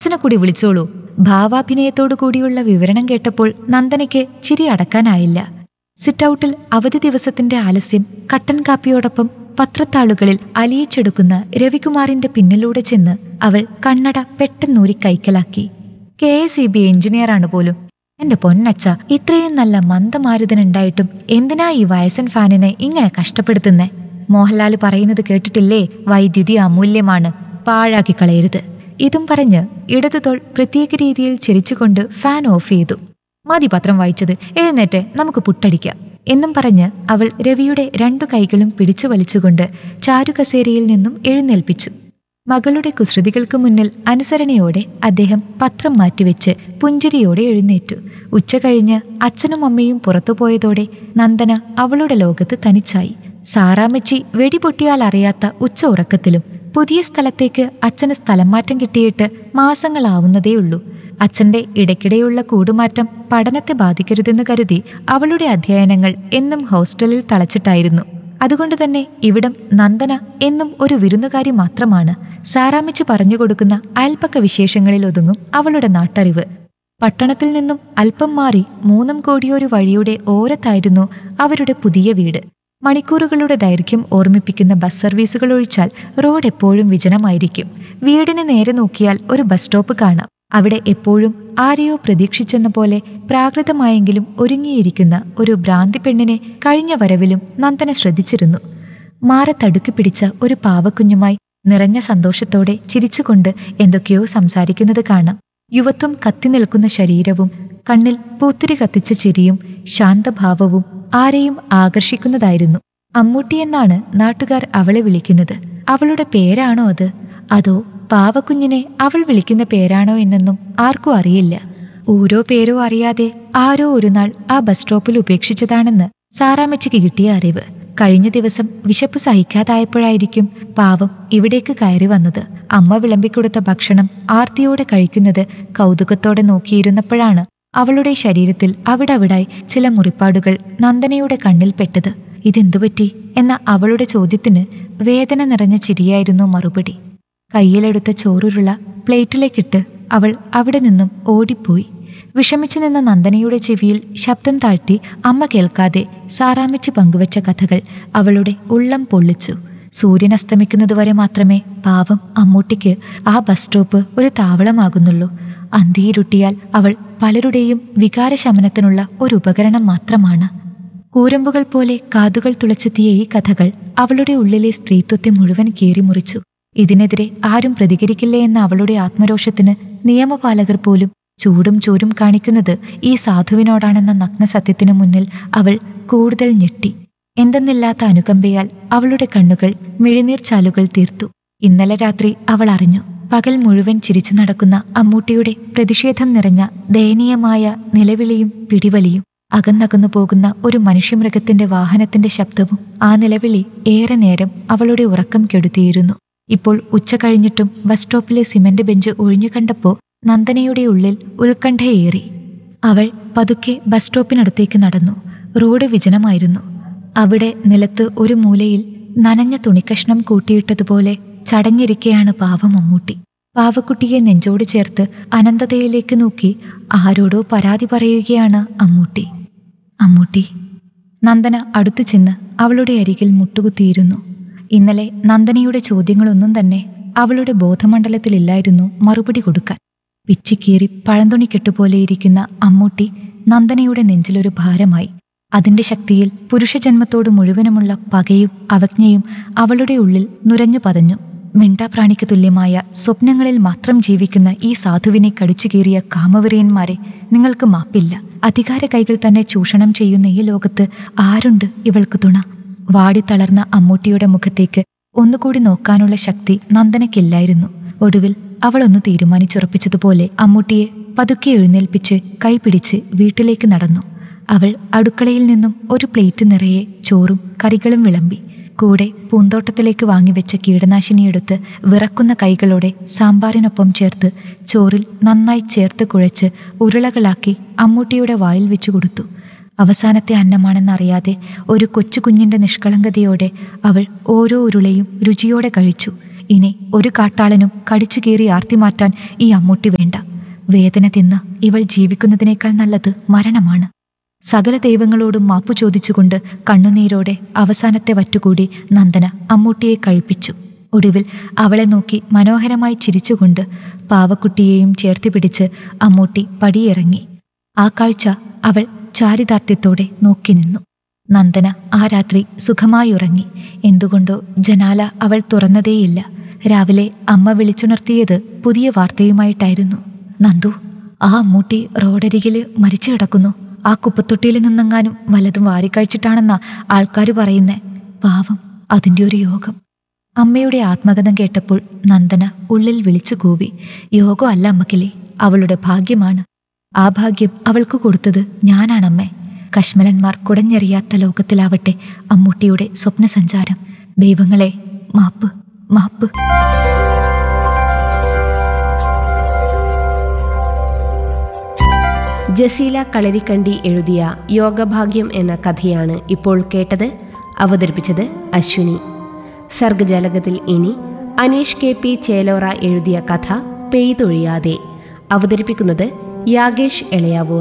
അച്ഛനെ കൂടി വിളിച്ചോളൂ ഭാവാഭിനയത്തോടു കൂടിയുള്ള വിവരണം കേട്ടപ്പോൾ നന്ദനയ്ക്ക് ചിരി അടക്കാനായില്ല സിറ്റൌട്ടിൽ അവധി ദിവസത്തിന്റെ ആലസ്യം കട്ടൻ കാപ്പിയോടൊപ്പം പത്രത്താളുകളിൽ അലിയിച്ചെടുക്കുന്ന രവികുമാറിന്റെ പിന്നിലൂടെ ചെന്ന് അവൾ കണ്ണട പെട്ടെന്നൂരി കൈക്കലാക്കി കെ എസ് ഇ ബി എഞ്ചിനീയറാണ് പോലും എന്റെ പൊന്നച്ച ഇത്രയും നല്ല മന്ദമാരുതനുണ്ടായിട്ടും എന്തിനാ ഈ വയസ്സൻ ഫാനിനെ ഇങ്ങനെ കഷ്ടപ്പെടുത്തുന്നേ മോഹൻലാൽ പറയുന്നത് കേട്ടിട്ടില്ലേ വൈദ്യുതി അമൂല്യമാണ് പാഴാക്കി കളയരുത് ഇതും പറഞ്ഞ് ഇടതു തോൾ പ്രത്യേക രീതിയിൽ ചിരിച്ചുകൊണ്ട് ഫാൻ ഓഫ് ചെയ്തു മതി പത്രം വായിച്ചത് എഴുന്നേറ്റ് നമുക്ക് പുട്ടടിക്കാം എന്നും പറഞ്ഞ് അവൾ രവിയുടെ രണ്ടു കൈകളും പിടിച്ചു വലിച്ചുകൊണ്ട് ചാരുകസേരയിൽ നിന്നും എഴുന്നേൽപ്പിച്ചു മകളുടെ കുസൃതികൾക്ക് മുന്നിൽ അനുസരണയോടെ അദ്ദേഹം പത്രം മാറ്റിവെച്ച് പുഞ്ചിരിയോടെ എഴുന്നേറ്റു ഉച്ച കഴിഞ്ഞ് അച്ഛനും അമ്മയും പുറത്തുപോയതോടെ നന്ദന അവളുടെ ലോകത്ത് തനിച്ചായി സാറാമ്മച്ചി വെടിപൊട്ടിയാൽ അറിയാത്ത ഉച്ച ഉറക്കത്തിലും പുതിയ സ്ഥലത്തേക്ക് അച്ഛന് സ്ഥലം മാറ്റം കിട്ടിയിട്ട് മാസങ്ങളാവുന്നതേയുള്ളൂ അച്ഛന്റെ ഇടയ്ക്കിടെയുള്ള കൂടുമാറ്റം പഠനത്തെ ബാധിക്കരുതെന്ന് കരുതി അവളുടെ അധ്യയനങ്ങൾ എന്നും ഹോസ്റ്റലിൽ തളച്ചിട്ടായിരുന്നു അതുകൊണ്ട് തന്നെ ഇവിടം നന്ദന എന്നും ഒരു വിരുന്നുകാരി മാത്രമാണ് സാറാമിച്ച് പറഞ്ഞുകൊടുക്കുന്ന അയൽപ്പക്ക വിശേഷങ്ങളിൽ ഒതുങ്ങും അവളുടെ നാട്ടറിവ് പട്ടണത്തിൽ നിന്നും അല്പം മാറി മൂന്നും കോടിയൊരു വഴിയുടെ ഓരത്തായിരുന്നു അവരുടെ പുതിയ വീട് മണിക്കൂറുകളുടെ ദൈർഘ്യം ഓർമ്മിപ്പിക്കുന്ന ബസ് സർവീസുകൾ ഒഴിച്ചാൽ റോഡ് എപ്പോഴും വിജനമായിരിക്കും വീടിന് നേരെ നോക്കിയാൽ ഒരു ബസ് സ്റ്റോപ്പ് കാണാം അവിടെ എപ്പോഴും ആരെയോ പ്രതീക്ഷിച്ചെന്ന പോലെ പ്രാകൃതമായെങ്കിലും ഒരുങ്ങിയിരിക്കുന്ന ഒരു ഭ്രാന്തി പെണ്ണിനെ കഴിഞ്ഞ വരവിലും നന്ദന ശ്രദ്ധിച്ചിരുന്നു മാറെ തടുക്കി പിടിച്ച ഒരു പാവക്കുഞ്ഞുമായി നിറഞ്ഞ സന്തോഷത്തോടെ ചിരിച്ചുകൊണ്ട് എന്തൊക്കെയോ സംസാരിക്കുന്നത് കാണാം യുവത്വം കത്തി നിൽക്കുന്ന ശരീരവും കണ്ണിൽ പൂത്തിരി കത്തിച്ച ചിരിയും ശാന്തഭാവവും ആരെയും ആകർഷിക്കുന്നതായിരുന്നു അമ്മൂട്ടി എന്നാണ് നാട്ടുകാർ അവളെ വിളിക്കുന്നത് അവളുടെ പേരാണോ അത് അതോ പാവക്കുഞ്ഞിനെ അവൾ വിളിക്കുന്ന പേരാണോ എന്നൊന്നും ആർക്കും അറിയില്ല ഓരോ പേരോ അറിയാതെ ആരോ ഒരു നാൾ ആ ബസ് സ്റ്റോപ്പിൽ ഉപേക്ഷിച്ചതാണെന്ന് സാറാമ്മച്ചിക്ക് കിട്ടിയ അറിവ് കഴിഞ്ഞ ദിവസം വിശപ്പ് സഹിക്കാതായപ്പോഴായിരിക്കും പാവം ഇവിടേക്ക് കയറി വന്നത് അമ്മ വിളമ്പിക്കൊടുത്ത ഭക്ഷണം ആർത്തിയോടെ കഴിക്കുന്നത് കൗതുകത്തോടെ നോക്കിയിരുന്നപ്പോഴാണ് അവളുടെ ശരീരത്തിൽ അവിടവിടായി ചില മുറിപ്പാടുകൾ നന്ദനയുടെ കണ്ണിൽപ്പെട്ടത് ഇതെന്തുപറ്റി എന്ന അവളുടെ ചോദ്യത്തിന് വേദന നിറഞ്ഞ ചിരിയായിരുന്നു മറുപടി കയ്യിലെടുത്ത ചോറുരുള പ്ലേറ്റിലേക്കിട്ട് അവൾ അവിടെ നിന്നും ഓടിപ്പോയി വിഷമിച്ചു നിന്ന നന്ദനയുടെ ചെവിയിൽ ശബ്ദം താഴ്ത്തി അമ്മ കേൾക്കാതെ സാറാമിച്ച് പങ്കുവച്ച കഥകൾ അവളുടെ ഉള്ളം പൊള്ളിച്ചു സൂര്യൻ അസ്തമിക്കുന്നതുവരെ മാത്രമേ പാവം അമ്മൂട്ടിക്ക് ആ ബസ് സ്റ്റോപ്പ് ഒരു താവളമാകുന്നുള്ളൂ അന്തിയിരുട്ടിയാൽ അവൾ പലരുടെയും വികാരശമനത്തിനുള്ള ഒരു ഉപകരണം മാത്രമാണ് കൂരമ്പുകൾ പോലെ കാതുകൾ തുളച്ചെത്തിയ ഈ കഥകൾ അവളുടെ ഉള്ളിലെ സ്ത്രീത്വത്തെ മുഴുവൻ കീറിമുറിച്ചു ഇതിനെതിരെ ആരും പ്രതികരിക്കില്ലേ എന്ന അവളുടെ ആത്മരോഷത്തിന് നിയമപാലകർ പോലും ചൂടും ചോരും കാണിക്കുന്നത് ഈ സാധുവിനോടാണെന്ന നഗ്നസത്യത്തിനു മുന്നിൽ അവൾ കൂടുതൽ ഞെട്ടി എന്തെന്നില്ലാത്ത അനുകമ്പയാൽ അവളുടെ കണ്ണുകൾ മിഴിനീർ ചാലുകൾ തീർത്തു ഇന്നലെ രാത്രി അവൾ അറിഞ്ഞു പകൽ മുഴുവൻ ചിരിച്ചു നടക്കുന്ന അമ്മൂട്ടിയുടെ പ്രതിഷേധം നിറഞ്ഞ ദയനീയമായ നിലവിളിയും പിടിവലിയും അകന്നകന്നു പോകുന്ന ഒരു മനുഷ്യമൃഗത്തിന്റെ വാഹനത്തിന്റെ ശബ്ദവും ആ നിലവിളി ഏറെ നേരം അവളുടെ ഉറക്കം കെടുത്തിയിരുന്നു ഇപ്പോൾ ഉച്ച കഴിഞ്ഞിട്ടും ബസ് സ്റ്റോപ്പിലെ സിമന്റ് ബെഞ്ച് ഒഴിഞ്ഞു കണ്ടപ്പോൾ നന്ദനയുടെ ഉള്ളിൽ ഉത്കണ്ഠയേറി അവൾ പതുക്കെ ബസ് സ്റ്റോപ്പിനടുത്തേക്ക് നടന്നു റോഡ് വിജനമായിരുന്നു അവിടെ നിലത്ത് ഒരു മൂലയിൽ നനഞ്ഞ തുണിക്കഷ്ണം കൂട്ടിയിട്ടതുപോലെ ചടഞ്ഞിരിക്കെയാണ് പാവം മമ്മൂട്ടി പാവക്കുട്ടിയെ നെഞ്ചോട് ചേർത്ത് അനന്തതയിലേക്ക് നോക്കി ആരോടോ പരാതി പറയുകയാണ് അമ്മൂട്ടി അമ്മൂട്ടി നന്ദന അടുത്തു ചെന്ന് അവളുടെ അരികിൽ മുട്ടുകുത്തിയിരുന്നു ഇന്നലെ നന്ദനയുടെ ചോദ്യങ്ങളൊന്നും തന്നെ അവളുടെ ബോധമണ്ഡലത്തിലില്ലായിരുന്നു മറുപടി കൊടുക്കാൻ പിച്ചിക്കീറി പഴന്തുണി കെട്ടുപോലെയിരിക്കുന്ന അമ്മൂട്ടി നന്ദനയുടെ നെഞ്ചിലൊരു ഭാരമായി അതിന്റെ ശക്തിയിൽ പുരുഷജന്മത്തോട് മുഴുവനുമുള്ള പകയും അവജ്ഞയും അവളുടെ ഉള്ളിൽ നുരഞ്ഞു പതഞ്ഞു മിണ്ടാപ്രാണിക്ക് തുല്യമായ സ്വപ്നങ്ങളിൽ മാത്രം ജീവിക്കുന്ന ഈ സാധുവിനെ കടിച്ചുകീറിയ കാമവെറിയന്മാരെ നിങ്ങൾക്ക് മാപ്പില്ല അധികാര കൈകൾ തന്നെ ചൂഷണം ചെയ്യുന്ന ഈ ലോകത്ത് ആരുണ്ട് ഇവൾക്ക് തുണ വാടിത്തളർന്ന അമ്മൂട്ടിയുടെ മുഖത്തേക്ക് ഒന്നുകൂടി നോക്കാനുള്ള ശക്തി നന്ദനയ്ക്കില്ലായിരുന്നു ഒടുവിൽ അവളൊന്ന് തീരുമാനിച്ചുറപ്പിച്ചതുപോലെ അമ്മൂട്ടിയെ പതുക്കെ എഴുന്നേൽപ്പിച്ച് കൈപിടിച്ച് വീട്ടിലേക്ക് നടന്നു അവൾ അടുക്കളയിൽ നിന്നും ഒരു പ്ലേറ്റ് നിറയെ ചോറും കറികളും വിളമ്പി കൂടെ പൂന്തോട്ടത്തിലേക്ക് വാങ്ങിവെച്ച കീടനാശിനിയെടുത്ത് വിറക്കുന്ന കൈകളോടെ സാമ്പാറിനൊപ്പം ചേർത്ത് ചോറിൽ നന്നായി ചേർത്ത് കുഴച്ച് ഉരുളകളാക്കി അമ്മൂട്ടിയുടെ വായിൽ വെച്ചു കൊടുത്തു അവസാനത്തെ അന്നമാണെന്നറിയാതെ ഒരു കൊച്ചു കുഞ്ഞിന്റെ നിഷ്കളങ്കതയോടെ അവൾ ഓരോ ഉരുളയും രുചിയോടെ കഴിച്ചു ഇനി ഒരു കാട്ടാളനും കടിച്ചു കീറി ആർത്തി മാറ്റാൻ ഈ അമ്മൂട്ടി വേണ്ട വേദന തിന്ന് ഇവൾ ജീവിക്കുന്നതിനേക്കാൾ നല്ലത് മരണമാണ് സകല ദൈവങ്ങളോടും മാപ്പു ചോദിച്ചുകൊണ്ട് കണ്ണുനീരോടെ അവസാനത്തെ വറ്റുകൂടി നന്ദന അമ്മൂട്ടിയെ കഴിപ്പിച്ചു ഒടുവിൽ അവളെ നോക്കി മനോഹരമായി ചിരിച്ചുകൊണ്ട് പാവക്കുട്ടിയെയും ചേർത്ത് പിടിച്ച് അമ്മൂട്ടി പടിയിറങ്ങി ആ കാഴ്ച അവൾ ചാരിതാർത്ഥ്യത്തോടെ നോക്കി നിന്നു നന്ദന ആ രാത്രി സുഖമായി ഉറങ്ങി എന്തുകൊണ്ടോ ജനാല അവൾ തുറന്നതേയില്ല രാവിലെ അമ്മ വിളിച്ചുണർത്തിയത് പുതിയ വാർത്തയുമായിട്ടായിരുന്നു നന്ദു ആ അമ്മൂട്ടി റോഡരികില് മരിച്ചു കിടക്കുന്നു ആ കുപ്പത്തൊട്ടിയിൽ നിന്നെങ്ങാനും വല്ലതും വാരിക്കഴിച്ചിട്ടാണെന്നാ ആൾക്കാർ പറയുന്നേ പാവം അതിൻ്റെ ഒരു യോഗം അമ്മയുടെ ആത്മകഥം കേട്ടപ്പോൾ നന്ദന ഉള്ളിൽ വിളിച്ചു കൂവി യോഗം അല്ല അമ്മക്കിലേ അവളുടെ ഭാഗ്യമാണ് ആ ഭാഗ്യം അവൾക്ക് കൊടുത്തത് ഞാനാണമ്മേ കശ്മലന്മാർ കുടഞ്ഞെറിയാത്ത ലോകത്തിലാവട്ടെ അമ്മൂട്ടിയുടെ സ്വപ്നസഞ്ചാരം ദൈവങ്ങളെ മാപ്പ് മാപ്പ് ജസീല കളരിക്കണ്ടി എഴുതിയ യോഗഭാഗ്യം എന്ന കഥയാണ് ഇപ്പോൾ കേട്ടത് അവതരിപ്പിച്ചത് അശ്വിനി സർഗജാലകത്തിൽ ഇനി അനീഷ് കെ പി ചേലോറ എഴുതിയ കഥ പെയ്തൊഴിയാതെ അവതരിപ്പിക്കുന്നത് യാഗേഷ് എളയാവൂർ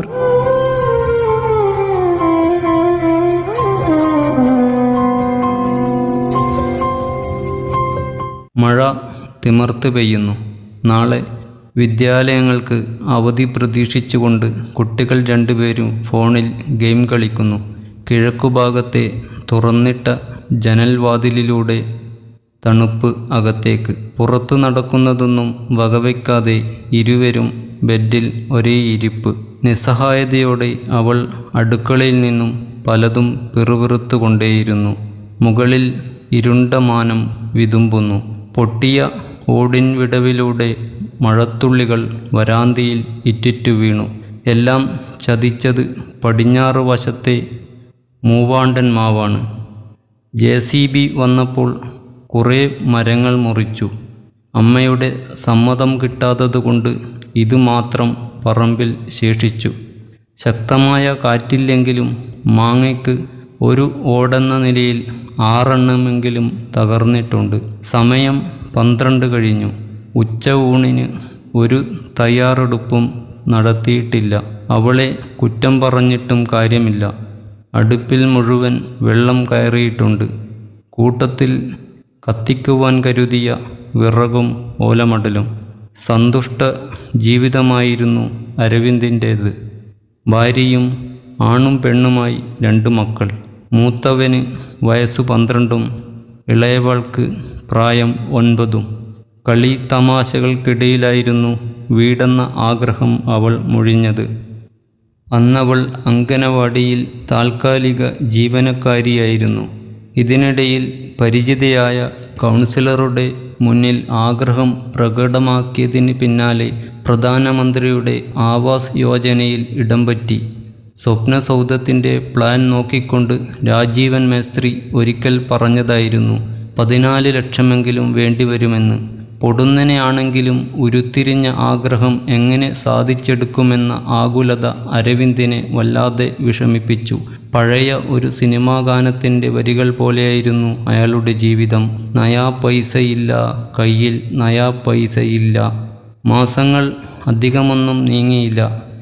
മഴ തിമിർത്ത് പെയ്യുന്നു നാളെ വിദ്യാലയങ്ങൾക്ക് അവധി പ്രതീക്ഷിച്ചുകൊണ്ട് കുട്ടികൾ രണ്ടുപേരും ഫോണിൽ ഗെയിം കളിക്കുന്നു കിഴക്കുഭാഗത്തെ തുറന്നിട്ട ജനൽവാതിലിലൂടെ തണുപ്പ് അകത്തേക്ക് പുറത്തു നടക്കുന്നതൊന്നും വകവയ്ക്കാതെ ഇരുവരും ബെഡിൽ ഒരേ ഇരിപ്പ് നിസ്സഹായതയോടെ അവൾ അടുക്കളയിൽ നിന്നും പലതും പിറുപിറുത്തുകൊണ്ടേയിരുന്നു മുകളിൽ ഇരുണ്ട മാനം വിതുമ്പുന്നു പൊട്ടിയ ഓടിൻ വിടവിലൂടെ മഴത്തുള്ളികൾ വരാന്തിയിൽ ഇറ്റിറ്റു വീണു എല്ലാം ചതിച്ചത് പടിഞ്ഞാറ് വശത്തെ മൂവാണ്ടൻ മാവാണ് ജെ സി ബി വന്നപ്പോൾ കുറേ മരങ്ങൾ മുറിച്ചു അമ്മയുടെ സമ്മതം കിട്ടാത്തതുകൊണ്ട് ഇതുമാത്രം പറമ്പിൽ ശേഷിച്ചു ശക്തമായ കാറ്റില്ലെങ്കിലും മാങ്ങയ്ക്ക് ഒരു ഓടെന്ന നിലയിൽ ആറെണ്ണമെങ്കിലും തകർന്നിട്ടുണ്ട് സമയം പന്ത്രണ്ട് കഴിഞ്ഞു ഉച്ച ഊണിന് ഒരു തയ്യാറെടുപ്പും നടത്തിയിട്ടില്ല അവളെ കുറ്റം പറഞ്ഞിട്ടും കാര്യമില്ല അടുപ്പിൽ മുഴുവൻ വെള്ളം കയറിയിട്ടുണ്ട് കൂട്ടത്തിൽ കത്തിക്കുവാൻ കരുതിയ വിറകും ഓലമടലും സന്തുഷ്ട ജീവിതമായിരുന്നു അരവിന്ദിൻ്റേത് ഭാര്യയും ആണും പെണ്ണുമായി രണ്ട് മക്കൾ മൂത്തവന് വയസ്സു പന്ത്രണ്ടും ഇളയവൾക്ക് പ്രായം ഒൻപതും കളി തമാശകൾക്കിടയിലായിരുന്നു വീടെന്ന ആഗ്രഹം അവൾ മുഴിഞ്ഞത് അന്നവൾ അങ്കനവാടിയിൽ താൽക്കാലിക ജീവനക്കാരിയായിരുന്നു ഇതിനിടയിൽ പരിചിതയായ കൗൺസിലറുടെ മുന്നിൽ ആഗ്രഹം പ്രകടമാക്കിയതിന് പിന്നാലെ പ്രധാനമന്ത്രിയുടെ ആവാസ് യോജനയിൽ ഇടം പറ്റി സ്വപ്നസൗധത്തിൻ്റെ പ്ലാൻ നോക്കിക്കൊണ്ട് രാജീവൻ മേസ്ത്രി ഒരിക്കൽ പറഞ്ഞതായിരുന്നു പതിനാല് ലക്ഷമെങ്കിലും വേണ്ടിവരുമെന്ന് പൊടുന്നനെയാണെങ്കിലും ഉരുത്തിരിഞ്ഞ ആഗ്രഹം എങ്ങനെ സാധിച്ചെടുക്കുമെന്ന ആകുലത അരവിന്ദിനെ വല്ലാതെ വിഷമിപ്പിച്ചു പഴയ ഒരു സിനിമാ ഗാനത്തിൻ്റെ വരികൾ പോലെയായിരുന്നു അയാളുടെ ജീവിതം നയാ പൈസയില്ല കയ്യിൽ നയാ പൈസയില്ല മാസങ്ങൾ അധികമൊന്നും നീങ്ങിയില്ല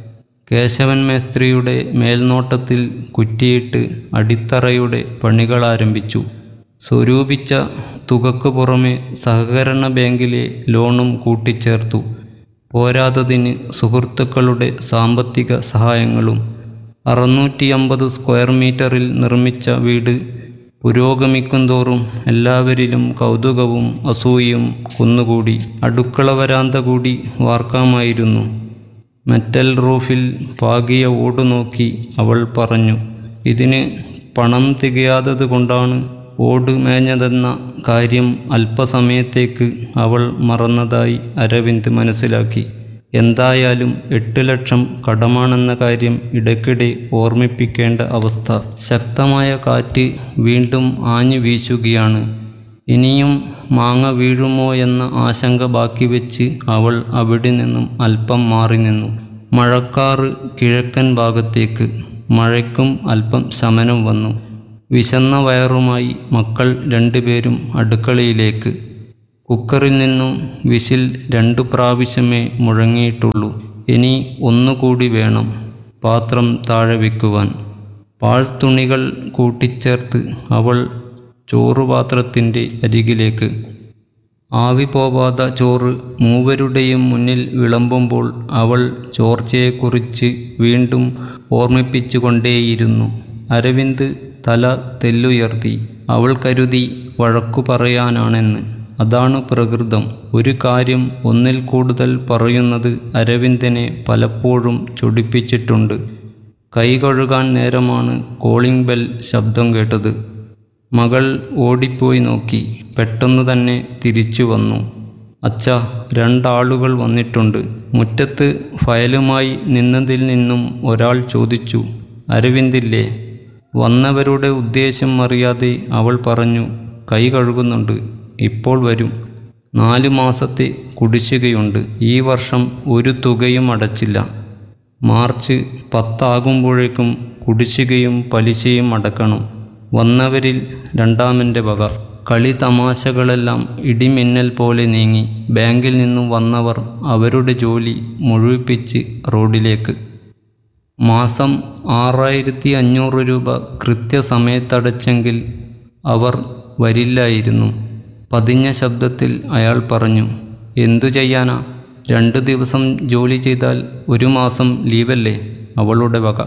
കേശവൻ മേസ്ത്രിയുടെ മേൽനോട്ടത്തിൽ കുറ്റിയിട്ട് അടിത്തറയുടെ പണികൾ ആരംഭിച്ചു സ്വരൂപിച്ച തുകക്ക് പുറമെ സഹകരണ ബാങ്കിലെ ലോണും കൂട്ടിച്ചേർത്തു പോരാത്തതിന് സുഹൃത്തുക്കളുടെ സാമ്പത്തിക സഹായങ്ങളും അറുന്നൂറ്റി അമ്പത് സ്ക്വയർ മീറ്ററിൽ നിർമ്മിച്ച വീട് പുരോഗമിക്കുന്തോറും എല്ലാവരിലും കൗതുകവും അസൂയയും കുന്നുകൂടി അടുക്കള വരാന്ത കൂടി വാർക്കാമായിരുന്നു മെറ്റൽ റൂഫിൽ പാകിയ ഓട് നോക്കി അവൾ പറഞ്ഞു ഇതിന് പണം തികയാത്തത് കൊണ്ടാണ് ഓട് മേഞ്ഞതെന്ന കാര്യം അല്പസമയത്തേക്ക് അവൾ മറന്നതായി അരവിന്ദ് മനസ്സിലാക്കി എന്തായാലും എട്ട് ലക്ഷം കടമാണെന്ന കാര്യം ഇടയ്ക്കിടെ ഓർമ്മിപ്പിക്കേണ്ട അവസ്ഥ ശക്തമായ കാറ്റ് വീണ്ടും ആഞ്ഞു വീശുകയാണ് ഇനിയും മാങ്ങ വീഴുമോ എന്ന ആശങ്ക ബാക്കി വെച്ച് അവൾ അവിടെ നിന്നും അല്പം മാറി നിന്നു മഴക്കാറ് കിഴക്കൻ ഭാഗത്തേക്ക് മഴയ്ക്കും അല്പം ശമനം വന്നു വിശന്ന വയറുമായി മക്കൾ രണ്ടുപേരും അടുക്കളയിലേക്ക് കുക്കറിൽ നിന്നും വിസിൽ രണ്ടു പ്രാവശ്യമേ മുഴങ്ങിയിട്ടുള്ളൂ ഇനി ഒന്നുകൂടി വേണം പാത്രം താഴെ വയ്ക്കുവാൻ പാഴ്ത്തുണികൾ കൂട്ടിച്ചേർത്ത് അവൾ ചോറുപാത്രത്തിൻ്റെ അരികിലേക്ക് ആവി പോവാത ചോറ് മൂവരുടെയും മുന്നിൽ വിളമ്പുമ്പോൾ അവൾ ചോർച്ചയെക്കുറിച്ച് വീണ്ടും ഓർമ്മിപ്പിച്ചുകൊണ്ടേയിരുന്നു അരവിന്ദ് തല തെല്ലുയർത്തി അവൾ കരുതി വഴക്കു പറയാനാണെന്ന് അതാണ് പ്രകൃതം ഒരു കാര്യം ഒന്നിൽ കൂടുതൽ പറയുന്നത് അരവിന്ദനെ പലപ്പോഴും ചൊടിപ്പിച്ചിട്ടുണ്ട് കൈ കഴുകാൻ നേരമാണ് കോളിംഗ് ബെൽ ശബ്ദം കേട്ടത് മകൾ ഓടിപ്പോയി നോക്കി പെട്ടെന്ന് തന്നെ തിരിച്ചു വന്നു അച്ഛ രണ്ടാളുകൾ വന്നിട്ടുണ്ട് മുറ്റത്ത് ഫയലുമായി നിന്നതിൽ നിന്നും ഒരാൾ ചോദിച്ചു അരവിന്ദില്ലേ വന്നവരുടെ ഉദ്ദേശം അറിയാതെ അവൾ പറഞ്ഞു കൈ കഴുകുന്നുണ്ട് ഇപ്പോൾ വരും നാല് മാസത്തെ കുടിശ്ശികയുണ്ട് ഈ വർഷം ഒരു തുകയും അടച്ചില്ല മാർച്ച് പത്താകുമ്പോഴേക്കും കുടിശ്ശികയും പലിശയും അടക്കണം വന്നവരിൽ രണ്ടാമൻ്റെ വക കളി തമാശകളെല്ലാം ഇടിമിന്നൽ പോലെ നീങ്ങി ബാങ്കിൽ നിന്നും വന്നവർ അവരുടെ ജോലി മുഴുവിപ്പിച്ച് റോഡിലേക്ക് മാസം ആറായിരത്തി അഞ്ഞൂറ് രൂപ കൃത്യസമയത്തടച്ചെങ്കിൽ അവർ വരില്ലായിരുന്നു പതിഞ്ഞ ശബ്ദത്തിൽ അയാൾ പറഞ്ഞു എന്തു ചെയ്യാനാ രണ്ട് ദിവസം ജോലി ചെയ്താൽ ഒരു മാസം ലീവല്ലേ അവളുടെ വക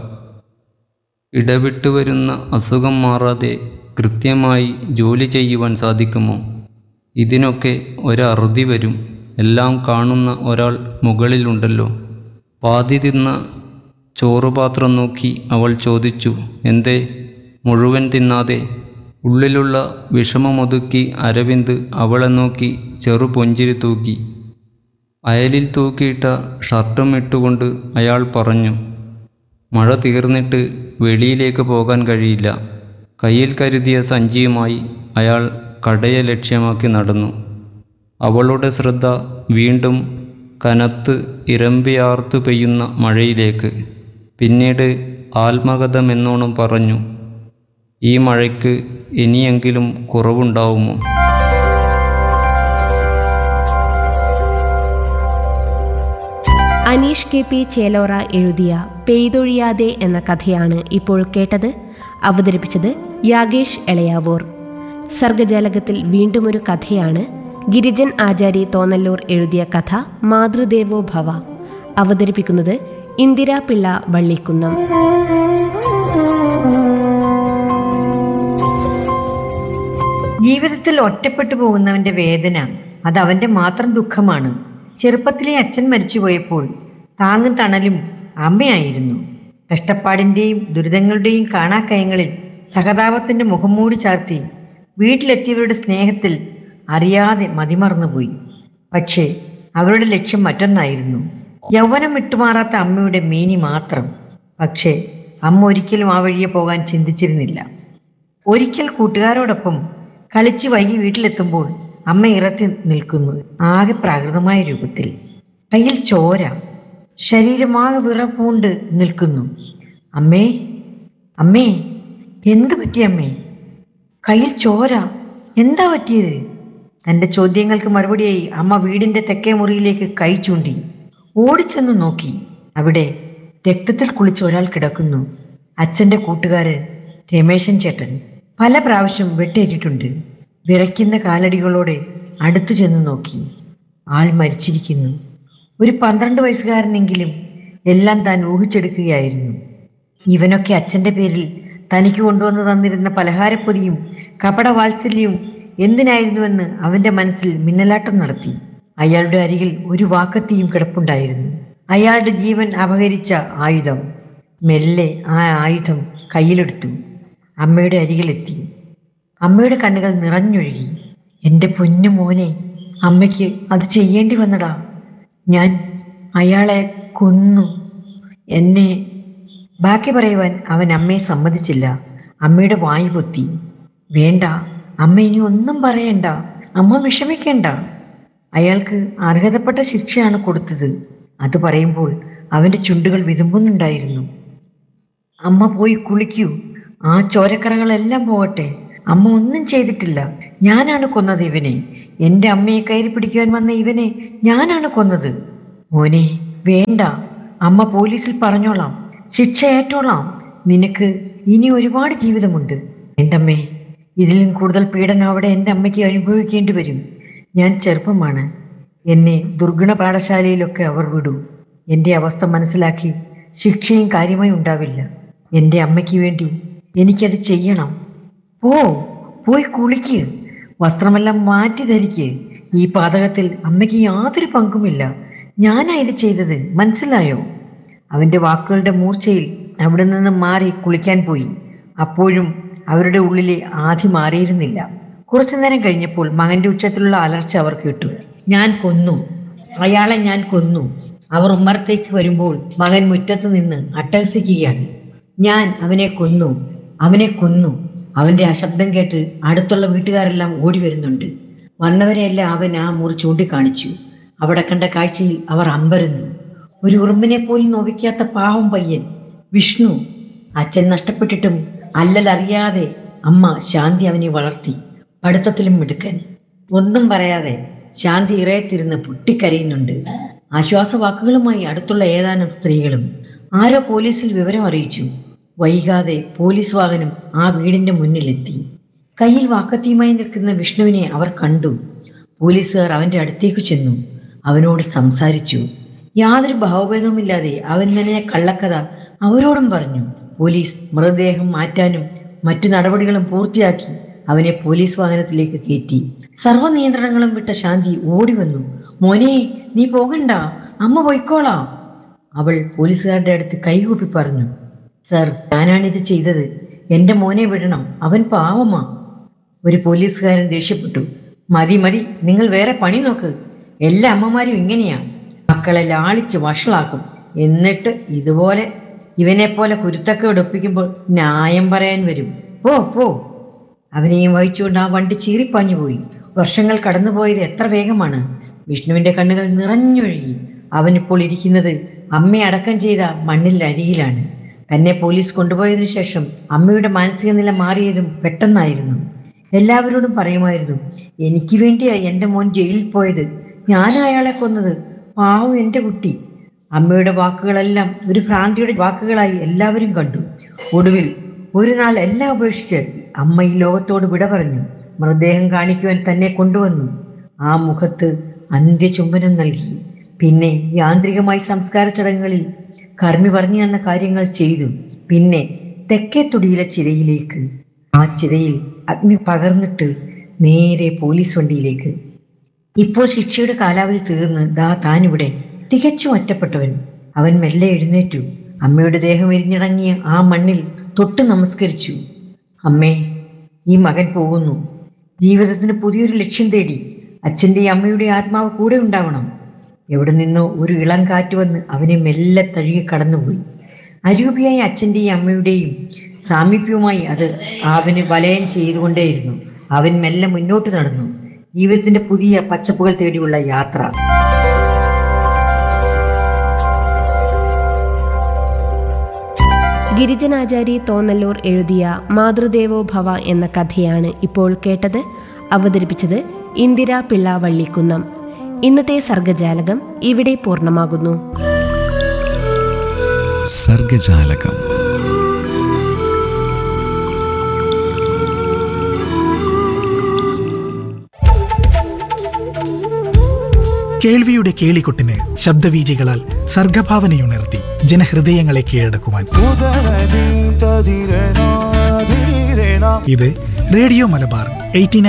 ഇടവിട്ട് വരുന്ന അസുഖം മാറാതെ കൃത്യമായി ജോലി ചെയ്യുവാൻ സാധിക്കുമോ ഇതിനൊക്കെ ഒരറുതി വരും എല്ലാം കാണുന്ന ഒരാൾ മുകളിലുണ്ടല്ലോ പാതി തിന്ന ചോറുപാത്രം നോക്കി അവൾ ചോദിച്ചു എന്തേ മുഴുവൻ തിന്നാതെ ഉള്ളിലുള്ള വിഷമമൊതുക്കി അരവിന്ദ് അവളെ നോക്കി ചെറു പുഞ്ചിരി തൂക്കി അയലിൽ തൂക്കിയിട്ട ഷർട്ടും ഇട്ടുകൊണ്ട് അയാൾ പറഞ്ഞു മഴ തീർന്നിട്ട് വെളിയിലേക്ക് പോകാൻ കഴിയില്ല കയ്യിൽ കരുതിയ സഞ്ചിയുമായി അയാൾ കടയെ ലക്ഷ്യമാക്കി നടന്നു അവളുടെ ശ്രദ്ധ വീണ്ടും കനത്ത് ഇരമ്പിയാർത്തു പെയ്യുന്ന മഴയിലേക്ക് പിന്നീട് ആത്മകഥമെന്നോണം പറഞ്ഞു ഈ മഴയ്ക്ക് ഇനിയെങ്കിലും കുറവുണ്ടാവുമോ അനീഷ് കെ പി ചേലോറ എഴുതിയ പെയ്തൊഴിയാതെ എന്ന കഥയാണ് ഇപ്പോൾ കേട്ടത് അവതരിപ്പിച്ചത് യാഗേഷ് എളയാവൂർ സർഗജാലകത്തിൽ വീണ്ടുമൊരു കഥയാണ് ഗിരിജൻ ആചാരി തോന്നല്ലൂർ എഴുതിയ കഥ മാതൃദേവോ ഭവ അവതരിപ്പിക്കുന്നത് ഇന്ദിരാ പിള്ള വള്ളിക്കുന്നം ജീവിതത്തിൽ ഒറ്റപ്പെട്ടു പോകുന്നവന്റെ വേദന അത് അവന്റെ മാത്രം ദുഃഖമാണ് ചെറുപ്പത്തിലെ അച്ഛൻ മരിച്ചുപോയപ്പോൾ താങ്ങും തണലും അമ്മയായിരുന്നു കഷ്ടപ്പാടിന്റെയും ദുരിതങ്ങളുടെയും കാണാക്കയങ്ങളിൽ സഹതാപത്തിന്റെ മുഖം മൂടി ചാർത്തി വീട്ടിലെത്തിയവരുടെ സ്നേഹത്തിൽ അറിയാതെ മതിമറന്നുപോയി പക്ഷേ അവരുടെ ലക്ഷ്യം മറ്റൊന്നായിരുന്നു യൗവനം വിട്ടുമാറാത്ത അമ്മയുടെ മേനി മാത്രം പക്ഷേ അമ്മ ഒരിക്കലും ആ വഴിയെ പോകാൻ ചിന്തിച്ചിരുന്നില്ല ഒരിക്കൽ കൂട്ടുകാരോടൊപ്പം കളിച്ച് വൈകി വീട്ടിലെത്തുമ്പോൾ അമ്മ ഇറത്തി നിൽക്കുന്നു ആകെ പ്രാകൃതമായ രൂപത്തിൽ കയ്യിൽ ചോര ശരീരമാകെ വിറപൂണ്ട് നിൽക്കുന്നു അമ്മേ അമ്മേ എന്തു പറ്റി അമ്മേ കയ്യിൽ ചോര എന്താ പറ്റിയത് തന്റെ ചോദ്യങ്ങൾക്ക് മറുപടിയായി അമ്മ വീടിന്റെ തെക്കേ മുറിയിലേക്ക് കൈ ചൂണ്ടി ഓടിച്ചെന്ന് നോക്കി അവിടെ രക്തത്തിൽ കുളിച്ച് ഒരാൾ കിടക്കുന്നു അച്ഛന്റെ കൂട്ടുകാരൻ രമേശൻ ചേട്ടൻ പല പ്രാവശ്യം വെട്ടേറ്റിട്ടുണ്ട് വിറയ്ക്കുന്ന കാലടികളോടെ അടുത്തു ചെന്ന് നോക്കി ആൾ മരിച്ചിരിക്കുന്നു ഒരു പന്ത്രണ്ട് വയസ്സുകാരനെങ്കിലും എല്ലാം താൻ ഊഹിച്ചെടുക്കുകയായിരുന്നു ഇവനൊക്കെ അച്ഛന്റെ പേരിൽ തനിക്ക് കൊണ്ടുവന്നു തന്നിരുന്ന പലഹാരപ്പൊതിയും കപട വാത്സല്യവും എന്തിനായിരുന്നുവെന്ന് അവന്റെ മനസ്സിൽ മിന്നലാട്ടം നടത്തി അയാളുടെ അരികിൽ ഒരു വാക്കത്തിയും കിടപ്പുണ്ടായിരുന്നു അയാളുടെ ജീവൻ അപഹരിച്ച ആയുധം മെല്ലെ ആ ആയുധം കയ്യിലെടുത്തു അമ്മയുടെ അരികിലെത്തി അമ്മയുടെ കണ്ണുകൾ നിറഞ്ഞൊഴുകി എൻ്റെ പൊന്നു മോനെ അമ്മയ്ക്ക് അത് ചെയ്യേണ്ടി വന്നടാ ഞാൻ അയാളെ കൊന്നു എന്നെ ബാക്കി പറയുവാൻ അവൻ അമ്മയെ സമ്മതിച്ചില്ല അമ്മയുടെ വായു പൊത്തി വേണ്ട അമ്മ ഇനി ഒന്നും പറയണ്ട അമ്മ വിഷമിക്കേണ്ട അയാൾക്ക് അർഹതപ്പെട്ട ശിക്ഷയാണ് കൊടുത്തത് അത് പറയുമ്പോൾ അവന്റെ ചുണ്ടുകൾ വിതുമ്പുന്നുണ്ടായിരുന്നു അമ്മ പോയി കുളിക്കൂ ആ ചോരക്കറകളെല്ലാം പോകട്ടെ അമ്മ ഒന്നും ചെയ്തിട്ടില്ല ഞാനാണ് കൊന്നത് ഇവനെ എന്റെ അമ്മയെ കയറി പിടിക്കുവാൻ വന്ന ഇവനെ ഞാനാണ് കൊന്നത് മോനെ വേണ്ട അമ്മ പോലീസിൽ പറഞ്ഞോളാം ശിക്ഷ ഏറ്റോളാം നിനക്ക് ഇനി ഒരുപാട് ജീവിതമുണ്ട് എൻ്റമ്മേ ഇതിലും കൂടുതൽ പീഡനം അവിടെ എൻ്റെ അമ്മയ്ക്ക് അനുഭവിക്കേണ്ടി വരും ഞാൻ ചെറുപ്പമാണ് എന്നെ ദുർഗുണ പാഠശാലയിലൊക്കെ അവർ വിടൂ എൻ്റെ അവസ്ഥ മനസ്സിലാക്കി ശിക്ഷയും കാര്യമായി ഉണ്ടാവില്ല എൻ്റെ അമ്മയ്ക്ക് വേണ്ടി എനിക്കത് ചെയ്യണം പോ പോയി കുളിക്ക് വസ്ത്രമെല്ലാം മാറ്റി ധരിക്ക് ഈ പാതകത്തിൽ അമ്മയ്ക്ക് യാതൊരു പങ്കുമില്ല ഞാനാ ഇത് ചെയ്തത് മനസ്സിലായോ അവന്റെ വാക്കുകളുടെ മൂർച്ചയിൽ അവിടെ നിന്ന് മാറി കുളിക്കാൻ പോയി അപ്പോഴും അവരുടെ ഉള്ളിലെ ആധി മാറിയിരുന്നില്ല കുറച്ചു നേരം കഴിഞ്ഞപ്പോൾ മകന്റെ ഉച്ചത്തിലുള്ള അലർച്ച അവർ കേട്ടു ഞാൻ കൊന്നു അയാളെ ഞാൻ കൊന്നു അവർ ഉമ്മറത്തേക്ക് വരുമ്പോൾ മകൻ മുറ്റത്ത് നിന്ന് അട്ടഹസിക്കുകയാണ് ഞാൻ അവനെ കൊന്നു അവനെ കൊന്നു അവന്റെ ആ ശബ്ദം കേട്ട് അടുത്തുള്ള വീട്ടുകാരെല്ലാം ഓടി വരുന്നുണ്ട് വന്നവരെയെല്ലാം അവൻ ആ മുറി ചൂണ്ടിക്കാണിച്ചു അവിടെ കണ്ട കാഴ്ചയിൽ അവർ അമ്പരുന്നു ഒരു ഉറുമ്പിനെ പോലും നോവിക്കാത്ത പാവം പയ്യൻ വിഷ്ണു അച്ഛൻ നഷ്ടപ്പെട്ടിട്ടും അല്ലലറിയാതെ അമ്മ ശാന്തി അവനെ വളർത്തി പഠിത്തത്തിലും മിടുക്കൻ ഒന്നും പറയാതെ ശാന്തി ഇറയത്തിരുന്ന് പൊട്ടിക്കരയുന്നുണ്ട് ആശ്വാസവാക്കുകളുമായി അടുത്തുള്ള ഏതാനും സ്ത്രീകളും ആരോ പോലീസിൽ വിവരം അറിയിച്ചു വൈകാതെ പോലീസ് വാഹനം ആ വീടിന്റെ മുന്നിലെത്തി കയ്യിൽ വാക്കത്തിയുമായി നിൽക്കുന്ന വിഷ്ണുവിനെ അവർ കണ്ടു പോലീസുകാർ അവന്റെ അടുത്തേക്ക് ചെന്നു അവനോട് സംസാരിച്ചു യാതൊരു ഭാവഭേദവുമില്ലാതെ അവൻ നനഞ്ഞ കള്ളക്കഥ അവരോടും പറഞ്ഞു പോലീസ് മൃതദേഹം മാറ്റാനും മറ്റു നടപടികളും പൂർത്തിയാക്കി അവനെ പോലീസ് വാഹനത്തിലേക്ക് കയറ്റി സർവ്വ നിയന്ത്രണങ്ങളും വിട്ട ശാന്തി ഓടി വന്നു മോനെ നീ പോകണ്ട അമ്മ പോയിക്കോളാം അവൾ പോലീസുകാരുടെ അടുത്ത് കൈകൂപ്പി പറഞ്ഞു സർ ഞാനാണിത് ചെയ്തത് എന്റെ മോനെ വിടണം അവൻ പാവമാ ഒരു പോലീസുകാരൻ ദേഷ്യപ്പെട്ടു മതി മതി നിങ്ങൾ വേറെ പണി നോക്ക് എല്ലാ അമ്മമാരും ഇങ്ങനെയാ മക്കളെ ലാളിച്ച് വഷളാക്കും എന്നിട്ട് ഇതുപോലെ ഇവനെ പോലെ കുരുത്തൊക്കെ ഒപ്പിക്കുമ്പോൾ ന്യായം പറയാൻ വരും പോ പോ അവനെയും വഹിച്ചുകൊണ്ട് ആ വണ്ടി ചീറിപ്പാഞ്ഞു പോയി വർഷങ്ങൾ കടന്നുപോയത് എത്ര വേഗമാണ് വിഷ്ണുവിന്റെ കണ്ണുകൾ നിറഞ്ഞൊഴുകി അവനിപ്പോൾ ഇരിക്കുന്നത് അമ്മയെ അടക്കം ചെയ്ത മണ്ണിൽ അരിയിലാണ് തന്നെ പോലീസ് കൊണ്ടുപോയതിനു ശേഷം അമ്മയുടെ മാനസിക നില മാറിയതും പെട്ടെന്നായിരുന്നു എല്ലാവരോടും പറയുമായിരുന്നു എനിക്ക് വേണ്ടിയാ എൻ്റെ മോൻ ജയിലിൽ പോയത് ഞാൻ അയാളെ കൊന്നത് പാവം എൻ്റെ കുട്ടി അമ്മയുടെ വാക്കുകളെല്ലാം ഒരു ഭ്രാന്തിയുടെ വാക്കുകളായി എല്ലാവരും കണ്ടു ഒടുവിൽ ഒരു നാൾ എല്ലാം ഉപേക്ഷിച്ച് അമ്മ ഈ ലോകത്തോട് വിട പറഞ്ഞു മൃതദേഹം കാണിക്കുവാൻ തന്നെ കൊണ്ടുവന്നു ആ മുഖത്ത് അന്ത്യചുംബനം നൽകി പിന്നെ യാന്ത്രികമായി സംസ്കാര ചടങ്ങുകളിൽ കർമ്മി പറഞ്ഞു തന്ന കാര്യങ്ങൾ ചെയ്തു പിന്നെ തെക്കേ തൊടിയിലെ ചിരയിലേക്ക് ആ ചിരയിൽ അഗ്നി പകർന്നിട്ട് നേരെ പോലീസ് വണ്ടിയിലേക്ക് ഇപ്പോൾ ശിക്ഷയുടെ കാലാവധി തീർന്ന് ദാ താനിവിടെ തികച്ചും ഒറ്റപ്പെട്ടവൻ അവൻ മെല്ലെ എഴുന്നേറ്റു അമ്മയുടെ ദേഹം എരിഞ്ഞിറങ്ങിയ ആ മണ്ണിൽ തൊട്ട് നമസ്കരിച്ചു അമ്മേ ഈ മകൻ പോകുന്നു ജീവിതത്തിന് പുതിയൊരു ലക്ഷ്യം തേടി അച്ഛൻ്റെ അമ്മയുടെ ആത്മാവ് കൂടെ ഉണ്ടാവണം എവിടെ നിന്നോ ഒരു ഇളം കാറ്റ് വന്ന് അവനെ മെല്ലെ തഴുകി കടന്നുപോയി അരൂപിയായ അച്ഛൻ്റെയും അമ്മയുടെയും സാമീപ്യവുമായി അത് അവന് വലയം ചെയ്തുകൊണ്ടേയിരുന്നു അവൻ മെല്ലെ മുന്നോട്ട് നടന്നു ജീവിതത്തിന്റെ പുതിയ പച്ചപ്പുകൾ തേടിയുള്ള യാത്ര ഗിരിജനാചാരി തോന്നല്ലൂർ എഴുതിയ മാതൃദേവോ ഭവ എന്ന കഥയാണ് ഇപ്പോൾ കേട്ടത് അവതരിപ്പിച്ചത് ഇന്ദിര പിള്ള വള്ളിക്കുന്നം ഇന്നത്തെ സർഗജാലകം ഇവിടെ പൂർണ്ണമാകുന്നു സർഗജാലകം കേൾവിയുടെ കേളികൊട്ടിന് ശബ്ദവീചികളാൽ സർഗഭാവനയുണർത്തി ജനഹൃദയങ്ങളെ കീഴടക്കുവാൻ ഇത് റേഡിയോ മലബാർ എയ്റ്റി